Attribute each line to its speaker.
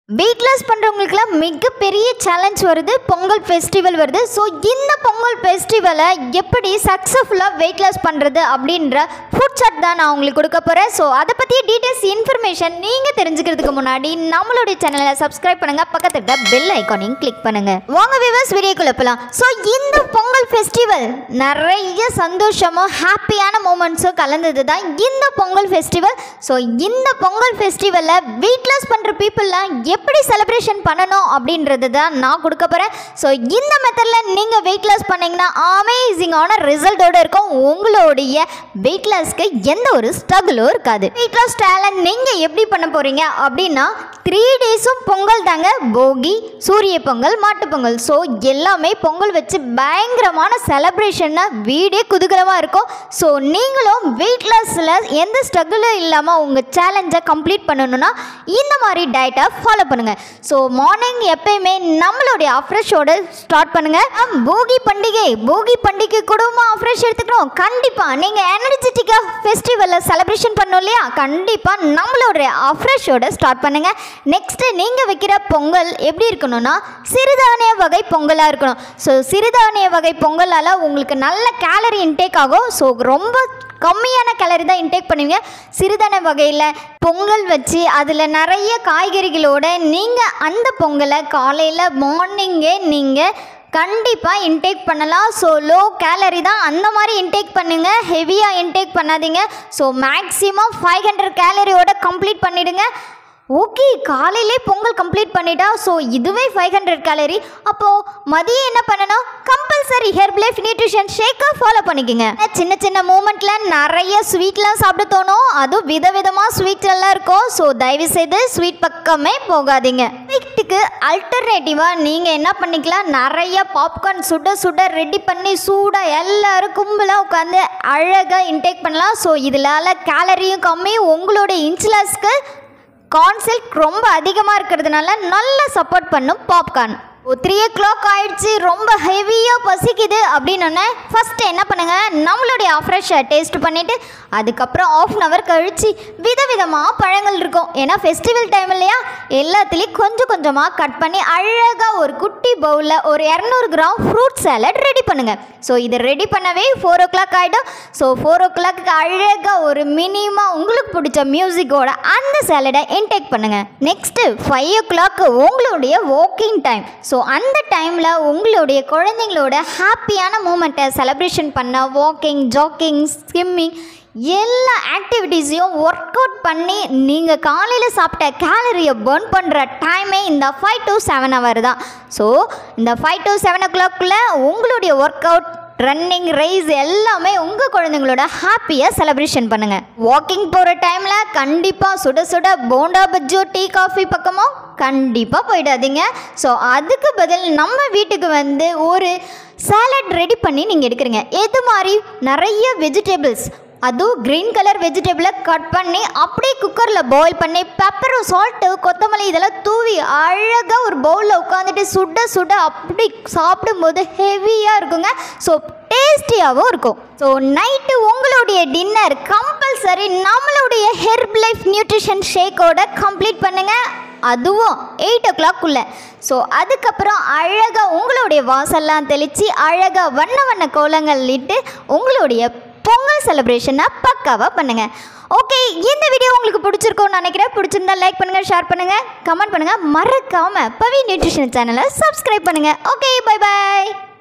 Speaker 1: weight loss பண்ணுறவங்களுக்குலாம் மிகப்பெரிய challenge வருது Pongal festival வருது ஸோ இந்த பொங்கல் ஃபெஸ்டிவலை எப்படி சக்ஸஸ்ஃபுல்லாக வெயிட் லாஸ் பண்ணுறது அப்படின்ற ஃபுட் சார்ட் தான் நான் உங்களுக்கு கொடுக்க போகிறேன் ஸோ அதை பற்றிய டீட்டெயில்ஸ் இன்ஃபர்மேஷன் நீங்கள் தெரிஞ்சுக்கிறதுக்கு முன்னாடி நம்மளுடைய சேனலை சப்ஸ்கிரைப் பண்ணுங்கள் பக்கத்துல இருக்க பெல் ஐக்கானையும் கிளிக் பண்ணுங்கள் வாங்க விவர்ஸ் வீடியோக்குள்ள போகலாம் ஸோ இந்த பொங்கல் ஃபெஸ்டிவல் நிறைய சந்தோஷமும் ஹாப்பியான மூமெண்ட்ஸும் கலந்தது தான் இந்த பொங்கல் ஃபெஸ்டிவல் ஸோ இந்த பொங்கல் ஃபெஸ்டிவலில் வெயிட் லாஸ் பண்ணுற பீப்புளெலாம் எப்படி செலிப்ரேஷன் பண்ணணும் அப்படின்றது தான் நான் கொடுக்க போகிறேன் ஸோ இந்த மெத்தடில் நீங்கள் வெயிட் லாஸ் பண்ணீங்கன்னா அமேசிங்கான ரிசல்ட்டோடு இருக்கும் உங்களுடைய வெயிட் லாஸ்க்கு எந்த ஒரு ஸ்ட்ரகிளும் இருக்காது வெயிட் லாஸ் டேலண்ட் நீங்கள் எப்படி பண்ண போகிறீங்க அப்படின்னா த்ரீ டேஸும் பொங்கல் தாங்க போகி சூரிய பொங்கல் மாட்டுப் பொங்கல் ஸோ எல்லாமே பொங்கல் வச்சு பயங்கரமான செலப்ரேஷனாக வீடே குதூகலமாக இருக்கும் ஸோ நீங்களும் வெயிட் லாஸில் எந்த ஸ்ட்ரகிளும் இல்லாமல் உங்கள் சேலஞ்சை கம்ப்ளீட் பண்ணணும்னா இந்த மாதிரி டயட்டை ஃபாலோ பண்ணுங்கள் ஸோ மார்னிங் எப்பயுமே நம்மளுடைய அஃப்ரெஷோட ஸ்டார்ட் பண்ணுங்கள் போகி பண்டிகை போகி பண்டிகை கூடமா அஃப்ரெஷ் எடுத்துக்கணும் கண்டிப்பாக நீங்கள் எனர்ஜெட்டிக்காக ஃபெஸ்டிவலில் செலிப்ரேஷன் பண்ணணும் இல்லையா கண்டிப்பாக நம்மளுடைய அஃப்ரெஷோட ஸ்டார்ட் பண்ணுங்கள் நெக்ஸ்ட்டு நீங்கள் வைக்கிற பொங்கல் எப்படி இருக்கணும்னா சிறுதானிய வகை பொங்கலாக இருக்கணும் ஸோ சிறுதானிய வகை பொங்கலால் உங்களுக்கு நல்ல கேலரி இன்டேக் ஆகும் ஸோ ரொம்ப கம்மியான கேலரி தான் இன்டேக் பண்ணுவீங்க சிறுதானிய வகையில் பொங்கல் வச்சு அதில் நிறைய காய்கறிகளோட நீங்கள் அந்த பொங்கலை காலையில் மார்னிங்கே நீங்கள் கண்டிப்பாக இன்டேக் பண்ணலாம் ஸோ லோ கேலரி தான் அந்த மாதிரி இன்டேக் பண்ணுங்கள் ஹெவியாக இன்டேக் பண்ணாதீங்க ஸோ மேக்ஸிமம் ஃபைவ் ஹண்ட்ரட் கேலரியோட கம்ப்ளீட் பண்ணிவிடுங்க ஓகே காலையிலே பொங்கல் கம்ப்ளீட் பண்ணிட்டா ஸோ இதுவே ஃபைவ் ஹண்ட்ரட் கேலரி அப்போது மதியம் என்ன பண்ணணும் கம்பல்சரி ஹெர்ப் லைஃப் நியூட்ரிஷன் ஷேக்கை ஃபாலோ பண்ணிக்கோங்க சின்ன சின்ன மூமெண்ட்டில் நிறைய ஸ்வீட்லாம் சாப்பிட தோணும் அதுவும் விதவிதமாக ஸ்வீட் எல்லாம் இருக்கும் ஸோ தயவு செய்து ஸ்வீட் பக்கமே போகாதீங்க ஸ்வீட்டுக்கு அல்டர்னேட்டிவாக நீங்கள் என்ன பண்ணிக்கலாம் நிறைய பாப்கார்ன் சுட சுட ரெடி பண்ணி சூடாக எல்லாரும் கும்பலாக உட்காந்து அழகாக இன்டேக் பண்ணலாம் ஸோ இதனால கேலரியும் கம்மி உங்களோட இன்சுலஸ்க்கு கான்செல்ட் ரொம்ப அதிகமாக இருக்கிறதுனால நல்லா சப்போர்ட் பண்ணும் பாப்கார்ன் த்ரீ ஓ கிளாக் ஆயிடுச்சு ரொம்ப ஹெவியாக பசிக்குது அப்படின்னோடனே ஃபஸ்ட்டு என்ன பண்ணுங்கள் நம்மளுடைய ஆஃப்ரெஷை டேஸ்ட் பண்ணிவிட்டு அதுக்கப்புறம் ஆஃப் அன் ஹவர் கழித்து விதவிதமாக பழங்கள் இருக்கும் ஏன்னா ஃபெஸ்டிவல் டைம் இல்லையா எல்லாத்துலேயும் கொஞ்சம் கொஞ்சமாக கட் பண்ணி அழகாக ஒரு குட்டி பவுலில் ஒரு இரநூறு கிராம் ஃப்ரூட் சாலட் ரெடி பண்ணுங்கள் ஸோ இது ரெடி பண்ணவே ஃபோர் ஓ கிளாக் ஆகிடும் ஸோ ஃபோர் ஓ கிளாக்கு அழகாக ஒரு மினிமம் உங்களுக்கு பிடிச்ச மியூசிக்கோட அந்த சாலடை இன்டேக் பண்ணுங்கள் நெக்ஸ்ட்டு ஃபைவ் ஓ கிளாக்கு உங்களுடைய வாக்கிங் டைம் ஸோ அந்த டைமில் உங்களுடைய குழந்தைங்களோட ஹாப்பியான மூமெண்ட்டை செலிப்ரேஷன் பண்ண வாக்கிங் ஜாக்கிங் ஸ்கிம்மிங் எல்லா ஆக்டிவிட்டீஸையும் ஒர்க் அவுட் பண்ணி நீங்கள் காலையில் சாப்பிட்ட கேலரியை பர்ன் பண்ணுற டைமே இந்த ஃபைவ் டு செவன் ஹவர் தான் ஸோ இந்த ஃபைவ் டு செவன் ஓ கிளாக்குள்ளே உங்களுடைய ஒர்க் அவுட் ரன்னிங் ரேஸ் எல்லாமே உங்கள் குழந்தைங்களோட ஹாப்பியாக செலிப்ரேஷன் பண்ணுங்கள் வாக்கிங் போகிற டைமில் கண்டிப்பாக சுட சுட போண்டா பஜ்ஜோ டீ காஃபி பக்கமோ கண்டிப்பாக போயிடாதீங்க ஸோ அதுக்கு பதில் நம்ம வீட்டுக்கு வந்து ஒரு சாலட் ரெடி பண்ணி நீங்கள் எடுக்கிறீங்க எது மாதிரி நிறைய வெஜிடபிள்ஸ் அதுவும் க்ரீன் கலர் வெஜிடபிளை கட் பண்ணி அப்படியே குக்கரில் பாயில் பண்ணி பெப்பரும் சால்ட்டு கொத்தமல்லி இதெல்லாம் தூவி அழகாக ஒரு பவுலில் உட்காந்துட்டு சுட சுட அப்படி சாப்பிடும்போது ஹெவியாக இருக்குங்க ஸோ டேஸ்டியாகவும் இருக்கும் ஸோ நைட்டு உங்களுடைய டின்னர் கம்பல்சரி நம்மளுடைய ஹெர்ப் லைஃப் நியூட்ரிஷன் ஷேக்கோட கம்ப்ளீட் பண்ணுங்கள் அதுவும் எயிட் ஓ கிளாக்குள்ளே ஸோ அதுக்கப்புறம் அழகாக உங்களுடைய வாசல்லாம் தெளித்து அழகாக வண்ண வண்ண கோலங்கள் இட்டு உங்களுடைய பொங்கல் செலிப்ரேஷனை பக்காவாக பண்ணுங்கள் ஓகே இந்த வீடியோ உங்களுக்கு பிடிச்சிருக்கும்னு நினைக்கிறேன் பிடிச்சிருந்தா லைக் பண்ணுங்கள் ஷேர் பண்ணுங்கள் கமெண்ட் பண்ணுங்கள் மறக்காமல் பவி நியூட்ரிஷன் சேனலை சப்ஸ்கிரைப் பண்ணுங்கள் ஓகே பை பாய்